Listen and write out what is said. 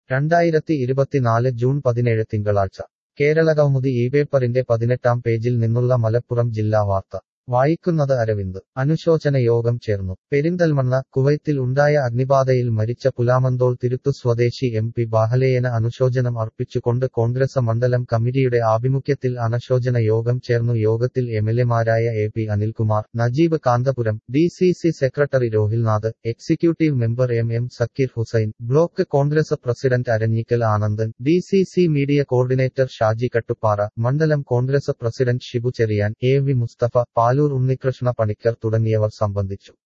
രണ്ടായിരത്തി ഇരുപത്തിനാല് ജൂൺ പതിനേഴ് തിങ്കളാഴ്ച കേരളകൗമുദി ഈ പേപ്പറിന്റെ പതിനെട്ടാം പേജിൽ നിന്നുള്ള മലപ്പുറം ജില്ലാ വാർത്ത വായിക്കുന്നത് അരവിന്ദ് അനുശോചന യോഗം ചേർന്നു പെരിന്തൽമണ്ണ കുവൈത്തിൽ ഉണ്ടായ അഗ്നിബാധയിൽ മരിച്ച പുലാമന്തോൾ തിരുത്തു സ്വദേശി എം പി ബാഹലേയന് അനുശോചനം അർപ്പിച്ചുകൊണ്ട് കോൺഗ്രസ് മണ്ഡലം കമ്മിറ്റിയുടെ ആഭിമുഖ്യത്തിൽ അനുശോചന യോഗം ചേർന്നു യോഗത്തിൽ എംഎൽഎമാരായ A P Anilkumar Najeeb Kanthapuram D C C secretary Rohilnath executive member M M Zakir Hussain block Congress president Aranhikkal Anandan D C C media coordinator Shaji Kattuppara മണ്ഡലം Congress president Shibu Cherian A V Musthafa Paloor Unnikrishna Panicker തുടങ്ങിയവർ സംബന്ധിച്ചു